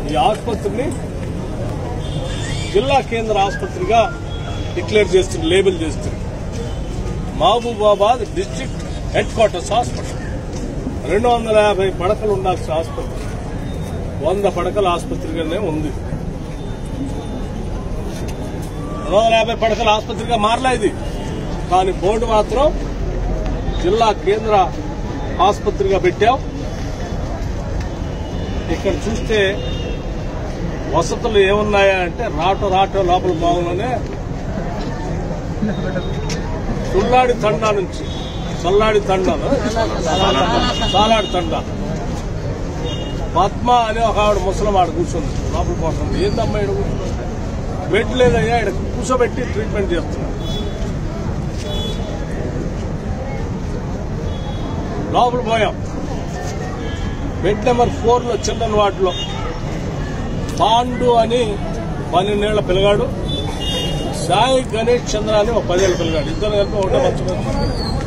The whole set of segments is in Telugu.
ఈ ఆసుపత్రిని జిల్లా కేంద్ర ఆసుపత్రిగా డిక్లేర్ చేస్తుంది లేబుల్ చేస్తుంది Mahabubabad district headquarters hospital రెండు వందల యాభై పడకలు ఉండాల్సిన ఆసుపత్రి వంద పడకల ఆసుపత్రిగానే ఉంది రెండు వందల యాభై పడకల ఆసుపత్రిగా మారలే ఇది కానీ బోర్డు మాత్రం జిల్లా కేంద్ర ఆసుపత్రిగా పెట్టాం ఇక్కడ చూస్తే వసతులు ఏమున్నాయా అంటే రాటో రాటో లోపల భాగంలోనే సుల్లాడి తండా నుంచి సల్లాడి తండా సాలాడి తండా పద్మ అని ఒక ఆవిడ ముసలం ఆడ కూర్చుంది లోపల పోతుంది ఏందమ్మా ఇక్కడ కూర్చుంది బెడ్ లేదయ్యా ఇక్కడ కూర్చోబెట్టి ట్రీట్మెంట్ చేస్తున్నారు లోపల పోయాం బెడ్ నెంబర్ ఫోర్ లో చిల్డ్రన్ వార్డులో పాండు అని పన్నెండేళ్ల పిల్లగాడు సాయి గణేష్ చంద్ర అని ఒక పదేళ్ల పిల్లగాడు ఇద్దరు కలిపి ఒకటే మంచి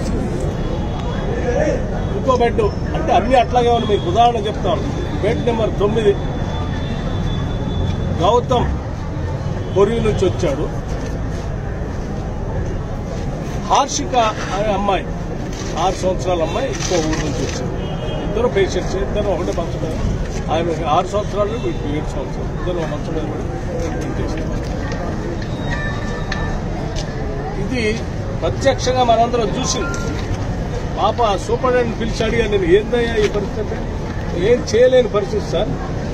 ఇంకో బెడ్ అంటే అన్ని అట్లాగే ఉన్నాయి మీకు ఉదాహరణ చెప్తాను బెడ్ నెంబర్ తొమ్మిది గౌతమ్ కొరియా నుంచి వచ్చాడు హార్షిక అనే అమ్మాయి ఆరు సంవత్సరాల అమ్మాయి ఇంకో ఊరు నుంచి వచ్చింది ఇద్దరు పేషెంట్స్ ఇద్దరు ఒకటే మంచం మీద ఆయన ఆరు సంవత్సరాలు వీటికి ఏడు సంవత్సరాలు ఇద్దరు ఒక మంచం మీద పడి treatment చేస్తారు. ఇది ప్రత్యక్షంగా మనందరం చూసింది పాప సూపరింటెండెంట్ పిలిచి అడిగా నేను ఏందయ్యా ఈ పరిస్థితి ఏం చేయలేని పరిస్థితి సార్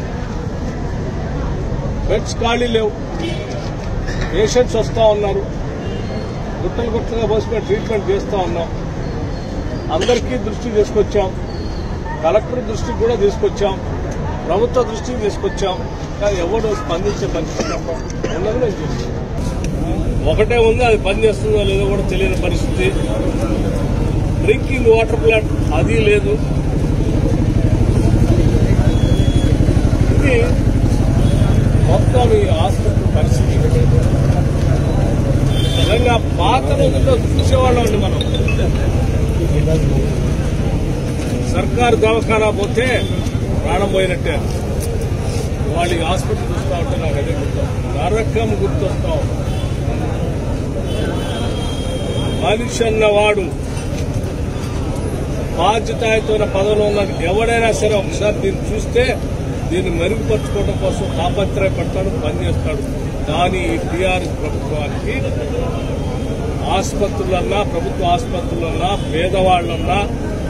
బెడ్స్ ఖాళీ లేవు పేషెంట్స్ వస్తూ ఉన్నారు గుట్టలు గుట్టలుగా పోసుకొని ట్రీట్మెంట్ చేస్తూ ఉన్నాం అందరికీ దృష్టి తీసుకొచ్చాం కలెక్టర్ దృష్టికి కూడా తీసుకొచ్చాం ప్రభుత్వ దృష్టికి తీసుకొచ్చాం కానీ ఎవరు స్పందించే పరిస్థితి ఉన్నది నేను చూస్తాను ఒకటే ఉంది అది పనిచేస్తుందో లేదో కూడా తెలియని పరిస్థితి డ్రింకింగ్ వాటర్ ప్లాంట్ అది లేదు ఇది మొత్తం ఈ ఆసుపత్రి పరిస్థితి నిజంగా పాత రోజుల్లో చూసేవాళ్ళం అండి మనం సర్కారు దవాఖానా పోతే ప్రాణం పోయినట్టే వాళ్ళు ఈ హాస్పిటల్ చూస్తా ఉంటే నాకు అదే గుర్తు నరకం గుర్తొస్తా ఉంది. మనిషి అన్నవాడు బాధ్యతాయుతమైన పదవిలో ఉన్న ఎవడైనా సరే ఒకసారి దీన్ని చూస్తే దీన్ని మెరుగుపరచుకోవడం కోసం తాపత్రయపడతాడు పనిచేస్తాడు కానీ ఈ టీఆర్ఎస్ ప్రభుత్వానికి ఆసుపత్రులన్నా ప్రభుత్వ ఆసుపత్రులన్నా పేదవాళ్ళన్నా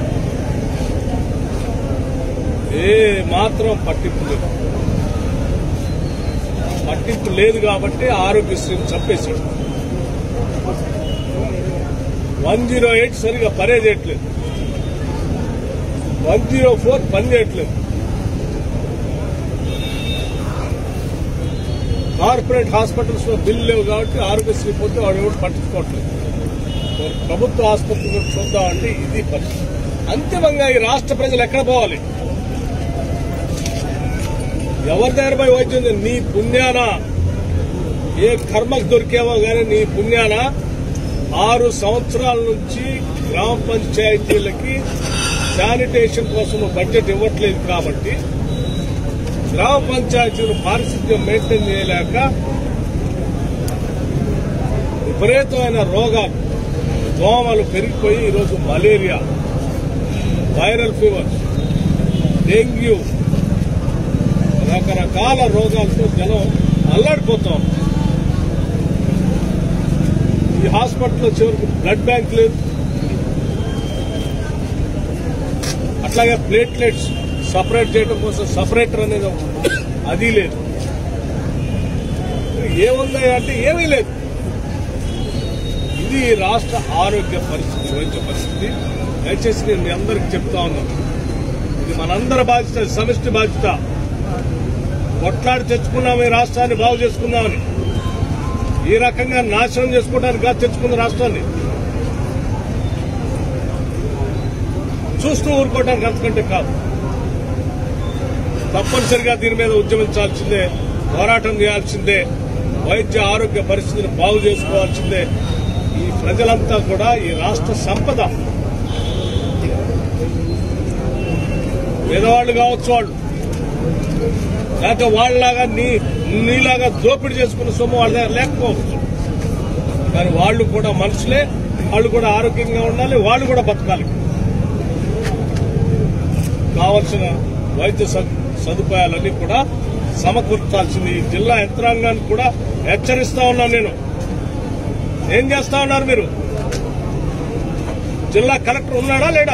ఏ మాత్రం పట్టింపు లేదు పట్టింపు లేదు కాబట్టి ఆరోగ్యశ్రీని చంపేశాడు వన్ జీరో ఎయిట్ సరిగా పనే చేయట్లేదు వన్ జీరో ఫోర్ పని చేయట్లేదు కార్పొరేట్ హాస్పిటల్స్ లో బిల్లు లేవు కాబట్టి ఆరోగ్యశ్రీ పోతే వాడు ఎవరు పట్టించుకోవట్లేదు మరి ప్రభుత్వ ఆసుపత్రి కూడా చూద్దామంటే ఇది పరిస్థితి అంతిమంగా ఈ రాష్ట్ర ప్రజలు ఎక్కడ పోవాలి ఎవరి దగ్గర పోయి వైద్యం చేయాలి? నీ పుణ్యాన ఏ కర్మకు దొరికేవో గానీ నీ పుణ్యాన ఆరు సంవత్సరాల నుంచి గ్రామ పంచాయతీలకి శానిటేషన్ కోసం బడ్జెట్ ఇవ్వట్లేదు కాబట్టి గ్రామ పంచాయతీలు పారిశుద్ధ్యం మెయింటైన్ చేయలేక విపరీతమైన రోగాలు దోమలు పెరిగిపోయి ఈరోజు మలేరియా వైరల్ ఫీవర్ డెంగ్యూ రకరకాల రోగాలతో జనం అల్లాడిపోతాం ఈ హాస్పిటల్లో చివరికి బ్లడ్ బ్యాంక్ లేదు అట్లాగే ప్లేట్లెట్స్ సపరేట్ చేయడం కోసం సపరేటర్ అనేది ఒకటి ఉంది. అది లేదు ఏముంది అంటే ఏమీ లేదు ఇది రాష్ట్ర ఆరోగ్య పరిస్థితి వైద్య పరిస్థితి దయచేసి నేను మీ అందరికి చెప్తా ఉన్నాను ఇది మనందరి బాధ్యత సమిష్టి బాధ్యత కొట్లాడి తెచ్చుకున్నాం ఈ రాష్ట్రాన్ని బాగు చేసుకుందామని ఈ రకంగా నాశనం చేసుకోవడానికి కాదు తెచ్చుకున్న రాష్ట్రాన్ని చూస్తూ ఊరుకోవడానికి అంతకంటే కాదు తప్పనిసరిగా దీని మీద ఉద్యమించాల్సిందే పోరాటం చేయాల్సిందే వైద్య ఆరోగ్య పరిస్థితిని బాగు చేసుకోవాల్సిందే ఈ ప్రజలంతా కూడా ఈ రాష్ట్ర సంపద పేదవాళ్ళు కావచ్చు వాళ్ళు లేకపోతే వాళ్ళలాగా నీ నీలాగా దోపిడీ చేసుకున్న సొమ్ము వాళ్ళ దగ్గర లేకపోవచ్చు కానీ వాళ్ళు కూడా మనుషులే వాళ్ళు కూడా ఆరోగ్యంగా ఉండాలి వాళ్ళు కూడా బతకాలి కావలసిన వైద్య స- సదుపాయాలన్నీ కూడా సమకూర్చాల్సింది ఈ జిల్లా యంత్రాంగాన్ని కూడా హెచ్చరిస్తా ఉన్నాను నేను ఏం చేస్తా ఉన్నారు మీరు జిల్లా కలెక్టర్ ఉన్నాడా లేడా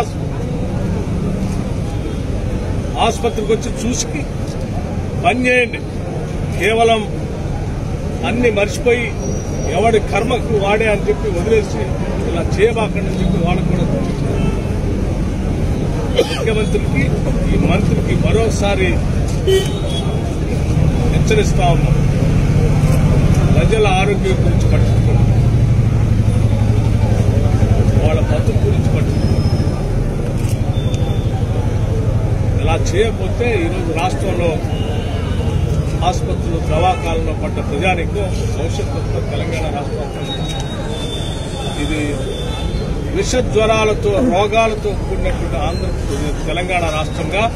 ఆసుపత్రికి వచ్చి చూసి పని చేయండి కేవలం అన్ని మర్చిపోయి ఎవడి కర్మకు వాడే అని చెప్పి వదిలేసి ఇలా చేయబాకండి అని చెప్పి వాళ్ళకు కూడా ముఖ్యమంత్రికి ఈ మంత్రికి మరోసారి హెచ్చరిస్తా ఉన్నాం ప్రజల ఆరోగ్యం గురించి పట్టించుకోండి వాళ్ళ బతుకు గురించి పట్టించుకోండి ఇలా చేయకపోతే ఈరోజు రాష్ట్రంలో ఆసుపత్రులు దవాఖాలలో పడ్డ ప్రజానికం భవిష్యత్తులో తెలంగాణ రాష్ట్రం ఇది విష జ్వరాలతో రోగాలతో కూడినటువంటి ఆంధ్రప్రదేశ్ తెలంగాణ రాష్ట్రంగా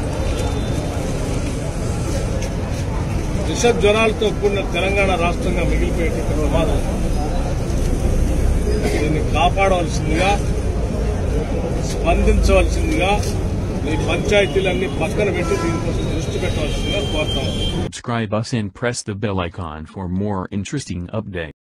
విష జ్వరాలతో కూడిన తెలంగాణ రాష్ట్రంగా మిగిలిపోయేటువంటి ప్రమాదం దీన్ని కాపాడవలసిందిగా స్పందించవలసిందిగా ఈ పంచాయతీలన్నీ పక్కన పెట్టి దీనికోసం దృష్టి పెట్టవలసిందిగా కోరుతాం Subscribe us and press the bell icon for more interesting updates.